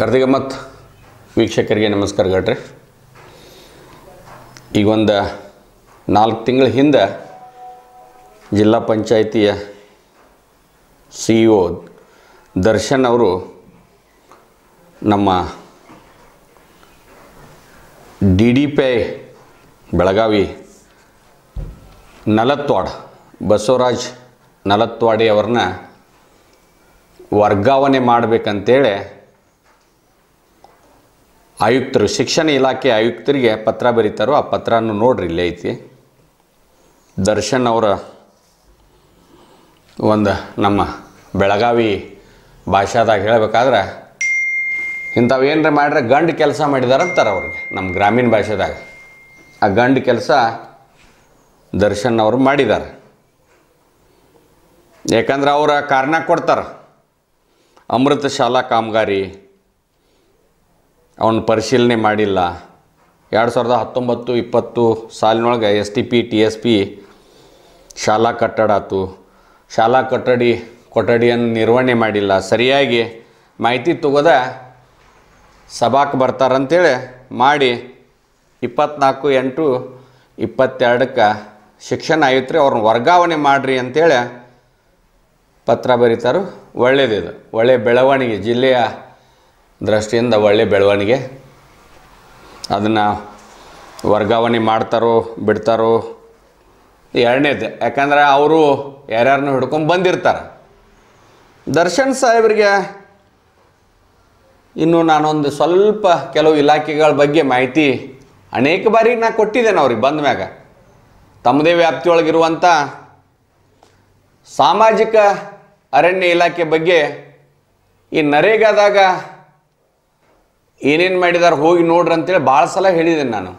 ಸ್ಪರ್ಧಿಗೆ ಮತ್ತು ವೀಕ್ಷಕರಿಗೆ ನಮಸ್ಕಾರ ಗಟ್ರಿ ಈಗ ಒಂದು ನಾಲ್ಕು ತಿಂಗಳ ಹಿಂದೆ ಜಿಲ್ಲಾ ಪಂಚಾಯಿತಿಯ ಸಿ ಇ ಒ ದರ್ಶನ್ ಅವರು ನಮ್ಮ D D P I Belagavi Nalatwad Basavaraj Nalatwadi ಅವ್ರನ್ನ ವರ್ಗಾವಣೆ ಮಾಡಬೇಕಂತೇಳಿ ಆಯುಕ್ತರು ಶಿಕ್ಷಣ ಇಲಾಖೆ ಆಯುಕ್ತರಿಗೆ ಪತ್ರ ಬರೀತಾರೋ ಆ ಪತ್ರನ ನೋಡ್ರಿ ಇಲ್ಲೇ ಐತಿ ದರ್ಶನ್ ಅವರ ಒಂದು ನಮ್ಮ ಬೆಳಗಾವಿ ಭಾಷಾದಾಗ ಹೇಳಬೇಕಾದ್ರೆ ಇಂಥವು ಏನರ ಮಾಡ್ರೆ ಗಂಡು ಕೆಲಸ ಮಾಡಿದಾರೆ ಅಂತಾರೆ ಅವ್ರಿಗೆ ನಮ್ಮ ಗ್ರಾಮೀಣ ಭಾಷೆದಾಗ ಆ ಗಂಡು ಕೆಲಸ ದರ್ಶನ್ ಅವರು ಮಾಡಿದ್ದಾರೆ ಯಾಕಂದ್ರೆ ಅವರ ಕಾರಣ ಕೊಡ್ತಾರೆ ಅಮೃತ ಶಾಲಾ ಕಾಮಗಾರಿ ಅವನು ಪರಿಶೀಲನೆ ಮಾಡಿಲ್ಲ ಎರಡು ಸಾವಿರದ ಹತ್ತೊಂಬತ್ತು ಇಪ್ಪತ್ತು ಸಾಲಿನೊಳಗೆ S T P T S P ಶಾಲಾ ಕಟ್ಟಡ ಆತು ಶಾಲಾ ಕೊಠಡಿ ಕೊಠಡಿಯನ್ನು ನಿರ್ವಹಣೆ ಮಾಡಿಲ್ಲ ಸರಿಯಾಗಿ ಮಾಹಿತಿ ತಗೋದ ಸಭಾಕ್ಕೆ ಬರ್ತಾರಂತೇಳಿ ಮಾಡಿ ಇಪ್ಪತ್ನಾಲ್ಕು ಎಂಟು ಇಪ್ಪತ್ತೆರಡಕ್ಕೆ ಶಿಕ್ಷಣ ಆಯುಕ್ತರು ಅವ್ರನ್ನ ವರ್ಗಾವಣೆ ಮಾಡಿರಿ ಅಂತೇಳಿ ಪತ್ರ ಬರೀತಾರೋ ಒಳ್ಳೇದಿದು ಒಳ್ಳೆಯ ಬೆಳವಣಿಗೆ ಜಿಲ್ಲೆಯ ದೃಷ್ಟಿಯಿಂದ ಒಳ್ಳೆಯ ಬೆಳವಣಿಗೆ ಅದನ್ನು ವರ್ಗಾವಣೆ ಮಾಡ್ತಾರೋ ಬಿಡ್ತಾರೋ ಎರಡನೇದು ಯಾಕಂದ್ರೆ ಅವರು ಯಾರ್ಯಾರನ್ನೂ ಹಿಡ್ಕೊಂಡು ಬಂದಿರ್ತಾರೆ ದರ್ಶನ್ ಸಾಹೇಬ್ರಿಗೆ ಇನ್ನು ನಾನೊಂದು ಸ್ವಲ್ಪ ಕೆಲವು ಇಲಾಖೆಗಳ ಬಗ್ಗೆ ಮಾಹಿತಿ ಅನೇಕ ಬಾರಿ ನಾ ಕೊಟ್ಟಿದ್ದೇನೆ ಅವ್ರಿಗೆ ಬಂದ ಮ್ಯಾಗ ತಮ್ಮದೇ ವ್ಯಾಪ್ತಿಯೊಳಗಿರುವಂಥ ಸಾಮಾಜಿಕ ಅರಣ್ಯ ಇಲಾಖೆ ಬಗ್ಗೆ ಈ ನರೇಗಾದಾಗ ಏನೇನು ಮಾಡಿದಾರೆ ಹೋಗಿ ನೋಡ್ರಿ ಅಂತೇಳಿ ಭಾಳ ಸಲ ಹೇಳಿದ್ದೇನೆ ನಾನು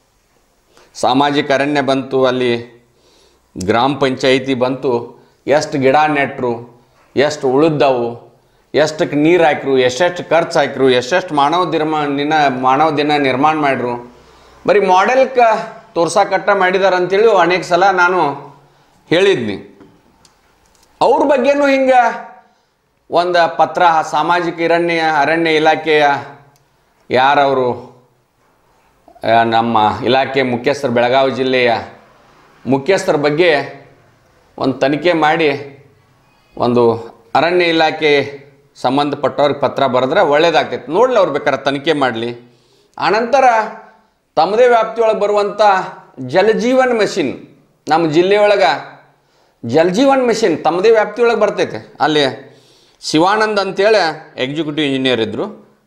ಸಾಮಾಜಿಕ ಅರಣ್ಯ ಬಂತು ಅಲ್ಲಿ ಗ್ರಾಮ ಪಂಚಾಯಿತಿ ಬಂತು ಎಷ್ಟು ಗಿಡ ನೆಟ್ಟರು ಎಷ್ಟು ಉಳಿದವು ಎಷ್ಟಕ್ಕೆ ನೀರು ಹಾಕ್ರು ಎಷ್ಟೆಷ್ಟು ಖರ್ಚು ಹಾಕ್ರು ಎಷ್ಟೆಷ್ಟು ಮಾನವ ದಿರ್ಮ ದಿನ ಮಾನವ ದಿನ ನಿರ್ಮಾಣ ಮಾಡ್ರು ಬರೀ ಮಾಡೆಲ್ಕ ತೋರ್ಸಾಕಟ್ಟ ಮಾಡಿದಾರೆ ಅಂತೇಳಿ ಅನೇಕ ಸಲ ನಾನು ಹೇಳಿದ್ನಿ ಅವ್ರ ಬಗ್ಗೆನೂ ಹಿಂಗೆ ಒಂದು ಪತ್ರ ಸಾಮಾಜಿಕ ಅರಣ್ಯ ಅರಣ್ಯ ಇಲಾಖೆಯ ಯಾರವರು ಆ, ನಮ್ಮ ಇಲಾಖೆ ಮುಖ್ಯಸ್ಥರು ಬೆಳಗಾವಿ ಜಿಲ್ಲೆಯ ಮುಖ್ಯಸ್ಥರ ಬಗ್ಗೆ ಒಂದು ತನಿಖೆ ಮಾಡಿ ಒಂದು ಅರಣ್ಯ ಇಲಾಖೆ ಸಂಬಂಧಪಟ್ಟವ್ರಿಗೆ ಪತ್ರ ಬರೆದ್ರೆ ಒಳ್ಳೇದಾಗ್ತೈತೆ ನೋಡಲಿ ಅವ್ರು ಬೇಕಾದ್ರೆ ತನಿಖೆ ಮಾಡಲಿ ಆನಂತರ ತಮ್ಮದೇ ವ್ಯಾಪ್ತಿಯೊಳಗೆ ಬರುವಂಥ ಜಲಜೀವನ್ ಮೆಷಿನ್ ನಮ್ಮ ಜಿಲ್ಲೆಯೊಳಗೆ ಜಲಜೀವನ್ ಮೆಷಿನ್ ತಮ್ಮದೇ ವ್ಯಾಪ್ತಿಯೊಳಗೆ ಬರ್ತೈತೆ ಅಲ್ಲಿ ಶಿವಾನಂದ್ ಅಂತೇಳಿ ಎಕ್ಸಿಕ್ಯೂಟಿವ್ ಇಂಜಿನಿಯರ್ ಇದ್ದರು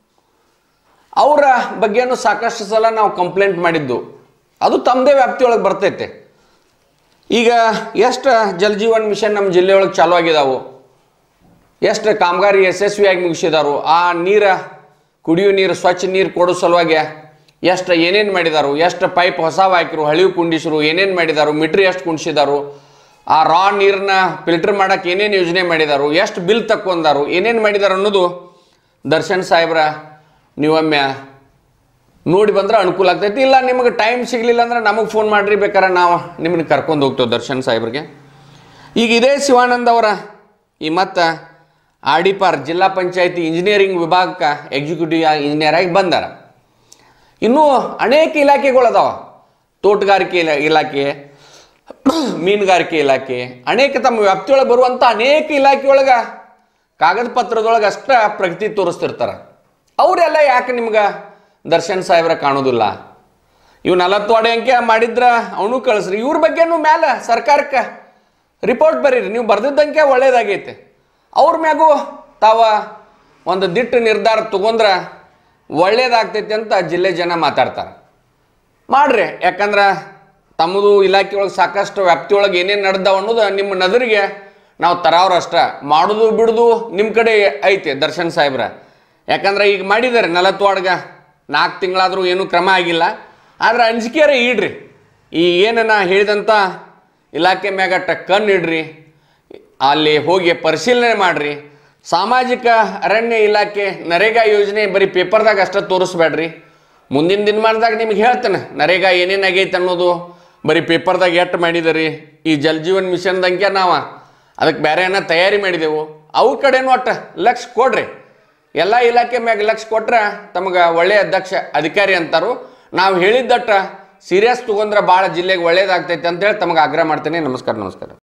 ಅವರ ಬಗ್ಗೆನೂ ಸಾಕಷ್ಟು ಸಲ ನಾವು ಕಂಪ್ಲೇಂಟ್ ಮಾಡಿದ್ದು ಅದು ತಮ್ಮದೇ ವ್ಯಾಪ್ತಿಯೊಳಗೆ ಬರ್ತೈತೆ ಈಗ ಎಷ್ಟು ಜಲಜೀವನ್ ಮಿಷನ್ ನಮ್ಮ ಜಿಲ್ಲೆಯೊಳಗೆ ಚಾಲು ಆಗಿದಾವು ಎಷ್ಟು ಕಾಮಗಾರಿ ಯಶಸ್ವಿಯಾಗಿ ಮುಗಿಸಿದಾರು ಆ ನೀರು ಕುಡಿಯೋ ನೀರು ಸ್ವಚ್ಛ ನೀರು ಕೊಡೋ ಸಲುವಾಗಿ ಎಷ್ಟು ಏನೇನು ಮಾಡಿದಾರು ಎಷ್ಟು ಪೈಪ್ ಹೊಸವು ಹಾಕಿರು ಹಳಿವು ಕುಂಡಿಸಿರು ಏನೇನು ಮಾಡಿದಾರು ಮೀಟ್ರ್ ಎಷ್ಟು ಕುಣಿಸಿದಾರು ಆ ರಾ ನೀರನ್ನ ಫಿಲ್ಟರ್ ಮಾಡೋಕೆ ಏನೇನು ಯೋಜನೆ ಮಾಡಿದಾರು ಎಷ್ಟು ಬಿಲ್ ತಕ್ಕೊಂಡಾರು ಏನೇನು ಮಾಡಿದಾರು ಅನ್ನೋದು ದರ್ಶನ್ ಸಾಹೇಬ್ರ ನೀವೊಮ್ಮೆ ನೋಡಿ ಬಂದ್ರೆ ಅನುಕೂಲ ಆಗ್ತೈತಿ ಇಲ್ಲ ನಿಮಗೆ ಟೈಮ್ ಸಿಗಲಿಲ್ಲ ಅಂದ್ರೆ ನಮಗೆ ಫೋನ್ ಮಾಡಿರಿ ಬೇಕಾರೆ ನಾವು ನಿಮ್ಮನ್ನ ಕರ್ಕೊಂಡು ಹೋಗ್ತೇವೆ ದರ್ಶನ್ ಸಾಹೇಬ್ರಿಗೆ ಈಗ ಇದೇ ಶಿವಾನಂದ್ ಅವರ ಈ ಮತ್ತು ಆರ್ ಡಿ ಪಾರ್ ಜಿಲ್ಲಾ ಪಂಚಾಯತಿ ಇಂಜಿನಿಯರಿಂಗ್ ವಿಭಾಗಕ್ಕೆ ಎಕ್ಸಿಕ್ಯೂಟಿವ್ ಇಂಜಿನಿಯರ್ ಆಗಿ ಬಂದಾರ ಇನ್ನೂ ಅನೇಕ ಇಲಾಖೆಗಳು ಅದಾವ ತೋಟಗಾರಿಕೆ ಇಲಾ ಇಲಾಖೆ ಮೀನುಗಾರಿಕೆ ಇಲಾಖೆ ಅನೇಕ ತಮ್ಮ ವ್ಯಾಪ್ತಿಯೊಳಗೆ ಬರುವಂಥ ಅನೇಕ ಇಲಾಖೆಯೊಳಗೆ ಕಾಗದ ಪತ್ರದೊಳಗೆ ಅಷ್ಟ ಪ್ರಗತಿ ತೋರಿಸ್ತಿರ್ತಾರೆ ಅವರೆಲ್ಲ ಯಾಕೆ ನಿಮ್ಗೆ ದರ್ಶನ್ ಸಾಹೇಬ್ರ ಕಾಣೋದಿಲ್ಲ ಇವು ನಲವತ್ತು ಅಂಕೆ ಮಾಡಿದ್ರ ಅವನು ಕಳಿಸ್ರಿ ಇವ್ರ ಬಗ್ಗೆನೂ ಮ್ಯಾಲೆ ಸರ್ಕಾರಕ್ಕೆ ರಿಪೋರ್ಟ್ ಬರೀರಿ ನೀವು ಬರ್ದಿದ್ದಂಗೆ ಒಳ್ಳೇದಾಗೈತೆ ಅವ್ರ ಮ್ಯಾಗೂ ತಾವ ಒಂದು ದಿಟ್ಟ ನಿರ್ಧಾರ ತಗೊಂಡ್ರೆ ಒಳ್ಳೇದಾಗ್ತೈತಿ ಅಂತ ಜಿಲ್ಲೆ ಜನ ಮಾತಾಡ್ತಾರೆ ಮಾಡ್ರಿ ಯಾಕಂದ್ರೆ ತಮ್ಮದು ಇಲಾಖೆ ಒಳಗೆ ಸಾಕಷ್ಟು ವ್ಯಾಪ್ತಿಯೊಳಗೆ ಏನೇನು ನಡೆದಾವ ಅನ್ನೋದು ನಿಮ್ಮ ನದರಿಗೆ ನಾವು ತರಾವ್ರ ಅಷ್ಟ ಮಾಡೋದು ಬಿಡೋದು ನಿಮ್ಮ ಕಡೆ ಐತೆ ದರ್ಶನ್ ಸಾಹೇಬ್ರ ಯಾಕಂದ್ರೆ ಈಗ ಮಾಡಿದ್ದಾರೆ ನಲವತ್ತು ನಾಲ್ಕು ತಿಂಗಳಾದರೂ ಏನೂ ಕ್ರಮ ಆಗಿಲ್ಲ ಆದ್ರೆ ಅಂಜಿಕೆಯರ ಇಡ್ರಿ ಈ ಏನು ನಾ ಹೇಳಿದಂಥ ಇಲಾಖೆ ಮ್ಯಾಗಟ್ಟ ಕಣ್ಣು ಇಡ್ರಿ ಅಲ್ಲಿ ಹೋಗಿ ಪರಿಶೀಲನೆ ಮಾಡಿರಿ ಸಾಮಾಜಿಕ ಅರಣ್ಯ ಇಲಾಖೆ ನರೇಗಾ ಯೋಜನೆ ಬರೀ ಪೇಪರ್ದಾಗ ಅಷ್ಟೇ ತೋರಿಸ್ಬೇಡ್ರಿ ಮುಂದಿನ ದಿನಮಾನದಾಗ ನಿಮ್ಗೆ ಹೇಳ್ತೇನೆ ನರೇಗಾ ಏನೇನು ಆಗೈತೆ ಅನ್ನೋದು ಬರೀ ಪೇಪರ್ದಾಗ ಎಷ್ಟು ಮಾಡಿದರಿ ಈ ಜಲ್ ಜೀವನ್ ಮಿಷನ್ದಂಗೆ ನಾವು ಅದಕ್ಕೆ ಬೇರೆ ಏನೋ ತಯಾರಿ ಮಾಡಿದೆವು ಅವು ಕಡೆನೂ ಒಟ್ಟು ಲಕ್ಷ ಕೊಡ್ರಿ ಎಲ್ಲ ಇಲಾಖೆ ಮ್ಯಾಗ ಲಕ್ಷ ಕೊಟ್ರೆ ತಮಗೆ ಒಳ್ಳೆಯ ಅಧ್ಯಕ್ಷ ಅಧಿಕಾರಿ ಅಂತಾರು ನಾವು ಹೇಳಿದ್ದಟ್ಟ ಸೀರಿಯಸ್ ತಗೊಂಡ್ರೆ ಭಾಳ ಜಿಲ್ಲೆಗೆ ಒಳ್ಳೇದಾಗ್ತೈತೆ ಅಂತೇಳಿ ತಮಗೆ ಆಗ್ರಹ ಮಾಡ್ತೀನಿ ನಮಸ್ಕಾರ ನಮಸ್ಕಾರ